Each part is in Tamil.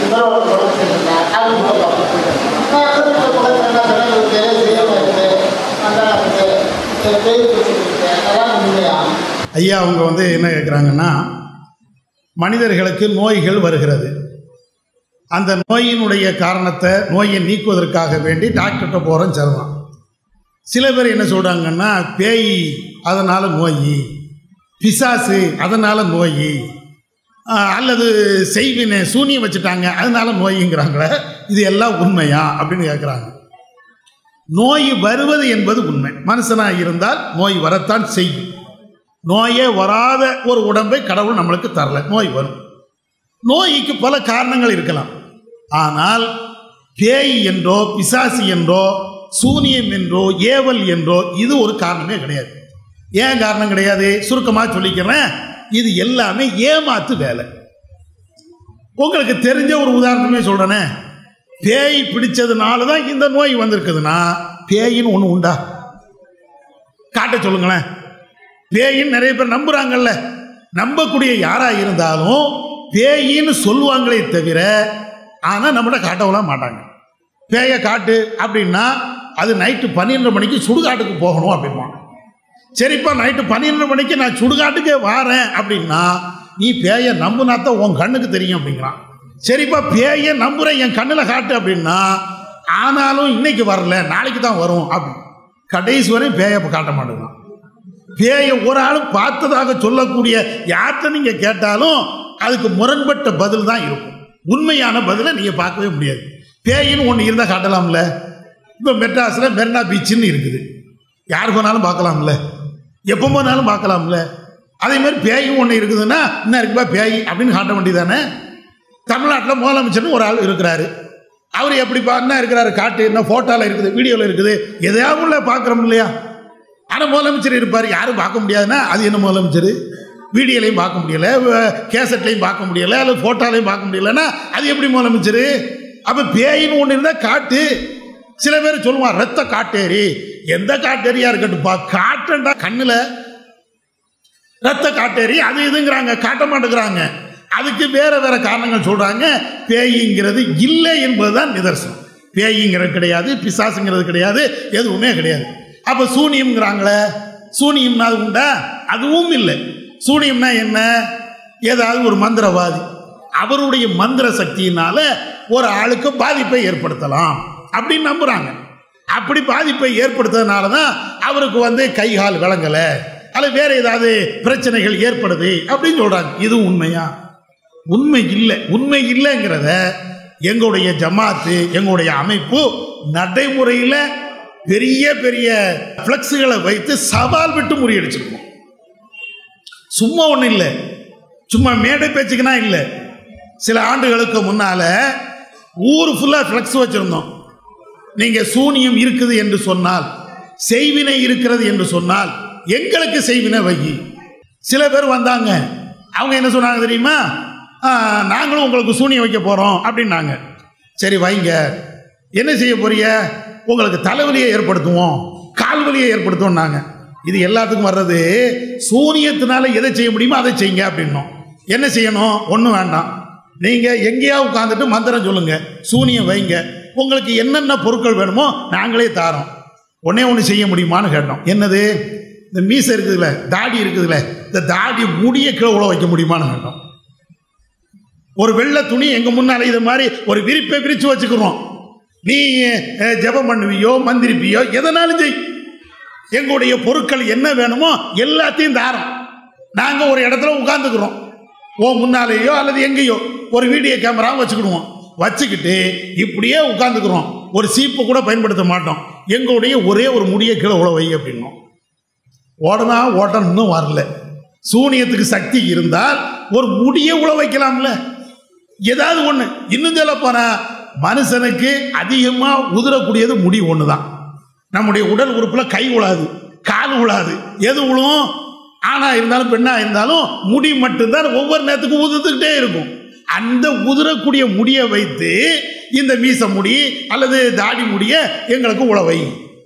இவரோட குறைச்சிருந்தா அது போதும் நான் குறிப்பிட்ட குறைச்சிருந்தா சொன்னால் இவருக்கு சுயம் இருக்குது நல்லா இருக்குது பேர் வச்சுருக்கு அதெல்லாம் உண்மையா ஐயா அவங்க வந்து என்ன கேட்குறாங்கன்னா மனிதர்களுக்கு நோய்கள் வருகிறது அந்த நோயினுடைய காரணத்தை நோயை நீக்குவதற்காக வேண்டி டாக்டர்கிட்ட போகிறோம் சொல்லலாம் சில பேர் என்ன சொல்கிறாங்கன்னா பேய் அதனால் நோய் பிசாசு அதனால் நோய் ஆஹ், அல்லது செய்வினை சூனியம் வச்சுட்டாங்க அதனால நோய்ங்கிறாங்களே இது எல்லாம் உண்மையா அப்படின்னு கேட்குறாங்க நோய் வருவது என்பது உண்மை மனுஷனாக இருந்தால் நோய் வரத்தான் செய்யும் நோயே வராத ஒரு உடம்பை கடவுள் நம்மளுக்கு தரல நோய் வரும் நோய்க்கு பல காரணங்கள் இருக்கலாம் ஆனால் பேய் என்றோ பிசாசு என்றோ சூனியம் என்றோ ஏவல் என்றோ இது ஒரு காரணமே கிடையாது ஏன் காரணம் கிடையாது சுருக்கமாக சொல்லிக்கிறேன் இது எல்லாமே ஏமாத்து வேலை உங்களுக்கு தெரிஞ்ச ஒரு உதாரணமே சொல்கிறேனே பேய் பிடிச்சதுனால தான் இந்த நோய் வந்திருக்குதுன்னா பேயின்னு ஒன்று உண்டா காட்ட சொல்லுங்களேன் பேயின்னு நிறைய பேர் நம்புறாங்கல்ல நம்பக்கூடிய யாரா இருந்தாலும் பேயின்னு சொல்லுவாங்களே தவிர ஆனால் நம்மகிட்ட காட்டவலாம் மாட்டாங்க பேயை காட்டு அப்படின்னா அது நைட்டு பன்னிரெண்டு மணிக்கு சுடுகாட்டுக்கு போகணும் அப்படின்வாங்க சரிப்பா நைட்டு பன்னிரெண்டு மணிக்கு நான் சுடுகாட்டுக்கே வாரேன் அப்படின்னா நீ பேயை நம்புனாத்தான் உன் கண்ணுக்கு தெரியும் அப்படிங்கிறான் சரிப்பா பேயை நம்புறேன் என் கண்ணில் காட்டு அப்படின்னா ஆனாலும் இன்னைக்கு வரல நாளைக்கு தான் வரும் அப்படி கடைசி வரையும் பேயை இப்ப காட்ட மாட்டேங்கிறான் பேயை ஒரு ஆளும் பார்த்ததாக சொல்லக்கூடிய யார்கிட்ட நீங்க கேட்டாலும் அதுக்கு முரண்பட்ட பதில் தான் இருக்கும் உண்மையான பதிலை நீங்க பார்க்கவே முடியாது பேயின்னு ஒன்று இருந்தால் காட்டலாம்ல இப்போ மெட்ராஸில் மெரினா பீச்சுன்னு இருக்குது யார் போனாலும் பார்க்கலாம்ல எப்போ போனாலும் பார்க்கலாம்ல அதே மாதிரி பேயும் ஒன்று இருக்குதுன்னா என்ன இருக்குப்பா பேய் அப்படின்னு காட்ட வேண்டியதானே தமிழ்நாட்டில் முதலமைச்சர்னு ஒரு ஆள் இருக்கிறாரு அவர் எப்படிப்பா என்ன இருக்கிறாரு காட்டு என்ன ஃபோட்டோவில் இருக்குது வீடியோவில் இருக்குது எதையாவது உள்ள பார்க்குறோம் இல்லையா ஆனால் முதலமைச்சர் இருப்பார் யாரும் பார்க்க முடியாதுன்னா அது என்ன முதலமைச்சர் வீடியோலையும் பார்க்க முடியல வ- கேசட்லையும் பார்க்க முடியல அல்லது ஃபோட்டோலையும் பார்க்க முடியலன்னா அது எப்படி முதலமைச்சர் அப்போ பேயின்னு ஒன்று இருந்தால் காட்டு சில பேர் சொல்லுவான் ரத்த காட்டேரி எந்த காட்டேரியா இருக்கட்டும்ப்பா காட்டுண்டா கண்ணில் ரத்த காட்டேரி அது இதுங்கிறாங்க காட்ட மாட்டேங்கிறாங்க அதுக்கு வேற வேற காரணங்கள் சொல்றாங்க பேய்ங்கிறது இல்லை என்பதுதான் நிதர்சனம் பேய்ங்கிறது கிடையாது பிசாசுங்கிறது கிடையாது எதுவுமே கிடையாது அப்ப சூனியம்ங்கிறாங்களே சூனியம்னா அது உண்டா அதுவும் இல்லை சூனியம்னா என்ன ஏதாவது ஒரு மந்திரவாதி அவருடைய மந்திர சக்தியினால ஒரு ஆளுக்கு பாதிப்பை ஏற்படுத்தலாம் அப்படின்னு நம்புறாங்க அப்படி பாதிப்பை ஏற்படுத்ததுனால தான் அவருக்கு வந்து கை கால் விளங்கலை அல்லது வேற ஏதாவது பிரச்சனைகள் ஏற்படுது அப்படின்னு சொல்றாங்க இது உண்மையா உண்மை இல்லை உண்மை இல்லைங்கிறத எங்களுடைய ஜமாத்து எங்களுடைய அமைப்பு நடைமுறையில் பெரிய பெரிய ஃப்ளெக்ஸுகளை வைத்து சவால் விட்டு முறியடிச்சிருக்கோம் சும்மா ஒன்றும் இல்லை சும்மா மேடை பேச்சுக்குனா இல்லை சில ஆண்டுகளுக்கு முன்னால ஊர் ஃபுல்லாக ஃப்ளெக்ஸ் வச்சுருந்தோம் நீங்கள் சூனியம் இருக்குது என்று சொன்னால் செய்வினை இருக்கிறது என்று சொன்னால் எங்களுக்கு செய்வினை வை சில பேர் வந்தாங்க அவங்க என்ன சொன்னாங்க தெரியுமா "ஆ, நாங்களும் உங்களுக்கு சூனியம் வைக்க போகிறோம் அப்படின்னாங்க சரி வைங்க என்ன செய்ய போறீங்க உங்களுக்கு தலைவலியை ஏற்படுத்துவோம் கால்வலியை ஏற்படுத்துவோம்னாங்க இது எல்லாத்துக்கும் வர்றது சூனியத்தினால எதை செய்ய முடியுமோ அதை செய்யுங்க அப்படின்னோம் என்ன செய்யணும் ஒன்றும் வேண்டாம் நீங்கள் எங்கேயா உட்காந்துட்டு மந்திரம் சொல்லுங்க சூனியம் வைங்க உங்களுக்கு என்னென்ன பொருட்கள் வேணுமோ நாங்களே தாரோம் ஒன்னே ஒன்று செய்ய முடியுமான்னு கேட்டோம் என்னது இந்த மீசை இருக்குதுல்ல தாடி இருக்குதுல்ல இந்த தாடி முடிய கீழே உழ வைக்க முடியுமான்னு கேட்டோம் ஒரு வெள்ளை துணி எங்க முன்னால இது மாதிரி ஒரு விரிப்பை விரிச்சு வச்சுக்கிறோம் நீ அஹ், ஜெபம் பண்ணுவியோ மந்திரிப்பியோ எதனாலும் செய் எங்களுடைய பொருட்கள் என்ன வேணுமோ எல்லாத்தையும் தாரோம் நாங்க ஒரு இடத்துல உட்காந்துக்கிறோம் ஓ முன்னாலேயோ அல்லது எங்கேயோ ஒரு வீடியோ கேமரா வச்சுக்கிடுவோம் வச்சுக்கிட்டு இப்படியே உட்காந்துக்கிறோம் ஒரு சீப்பை கூட பயன்படுத்த மாட்டோம் எங்களுடைய ஒரே ஒரு முடிய கீழே உழ வை அப்படின்னோம் ஓடனா ஓட்டம் இன்னும் வரல சூனியத்துக்கு சக்தி இருந்தால் ஒரு முடிய உழ வைக்கலாம்ல ஏதாவது ஒன்று இன்னும் சொல்ல போனா மனுஷனுக்கு அதிகமாக உதிரக்கூடியது முடி ஒன்று தான் நம்முடைய உடல் உறுப்பில் கை உழாது கால் உழாது எது உழும் ஆணா இருந்தாலும் பெண்ணா இருந்தாலும் முடி மட்டும்தான் ஒவ்வொரு நேரத்துக்கும் உதிர்த்துக்கிட்டே இருக்கும் அந்த உதிரக்கூடிய முடியை வைத்து இந்த மீச முடி அல்லது தாடி முடிய எங்களுக்கு உழவை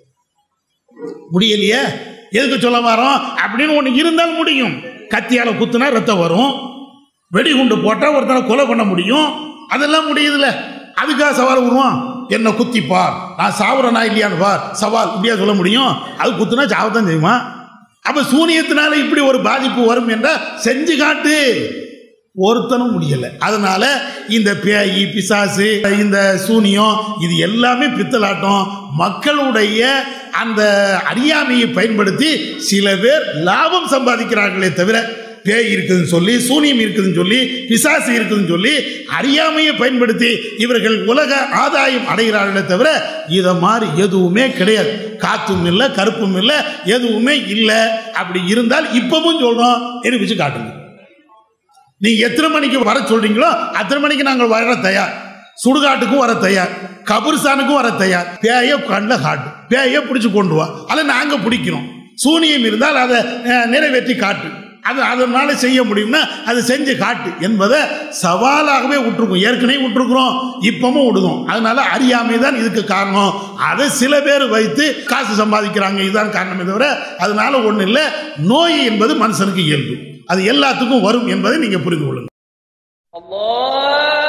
முடியலையே எதுக்கு சொல்ல வரோம் அப்படின்னு ஒன்று இருந்தால் முடியும் கத்தியால் குத்துனா ரத்தம் வரும் வெடிகுண்டு போட்டால் ஒருத்தனை கொலை பண்ண முடியும் அதெல்லாம் முடியுதுல்ல அதுக்காக சவால் விடுவான் என்ன குத்தி பார் நான் சாவுறனா இல்லையான்னு பார் சவால் இப்படியா சொல்ல முடியும் அது குத்துனா சாவத்தான் செய்யுமா அப்ப சூனியத்தினால இப்படி ஒரு பாதிப்பு வரும் என்றால் செஞ்சு காட்டு ஒருத்தனும் முடியல அதனால இந்த பேய் பிசாசு இந்த சூனியம் இது எல்லாமே பித்தலாட்டம் மக்களுடைய அந்த அறியாமையை பயன்படுத்தி சில பேர் லாபம் சம்பாதிக்கிறார்களே தவிர பேய் இருக்குதுன்னு சொல்லி சூனியம் இருக்குதுன்னு சொல்லி பிசாசு இருக்குதுன்னு சொல்லி அறியாமையை பயன்படுத்தி இவர்கள் உலக ஆதாயம் அடைகிறார்களே தவிர இதை மாதிரி எதுவுமே கிடையாது காத்தும் இல்லை கருப்பும் இல்லை எதுவுமே இல்லை அப்படி இருந்தால் இப்பவும் சொல்றோம் நிரூபிச்சு காட்டுங்க நீங்க எத்தனை மணிக்கு வர சொல்றீங்களோ அத்தனை மணிக்கு நாங்கள் வர தயார் சுடுகாட்டுக்கும் வர தயார் கபுர்ஸ்தானுக்கும் வர தயார் பேய கண்ணில் காட்டு பேய பிடிச்சு கொண்டு வா அதை நாங்க பிடிக்கிறோம் சூனியம் இருந்தால் அதை அஹ், நிறைவேற்றி காட்டு அது அதனால செய்ய முடியும்னா அதை செஞ்சு காட்டு என்பதை சவாலாகவே விட்டுருக்கோம் ஏற்கனவே விட்டுருக்குறோம் இப்பவும் விடுதோம் அதனால அறியாமை தான் இதுக்கு காரணம் அதை சில பேர் வைத்து காசு சம்பாதிக்கிறாங்க இதுதான் காரணமே தவிர அதனால ஒன்றும் இல்லை நோய் என்பது மனுஷனுக்கு இயல்பு அது எல்லாத்துக்கும் வரும் என்பதை நீங்க புரிந்து கொள்ளுங்க الله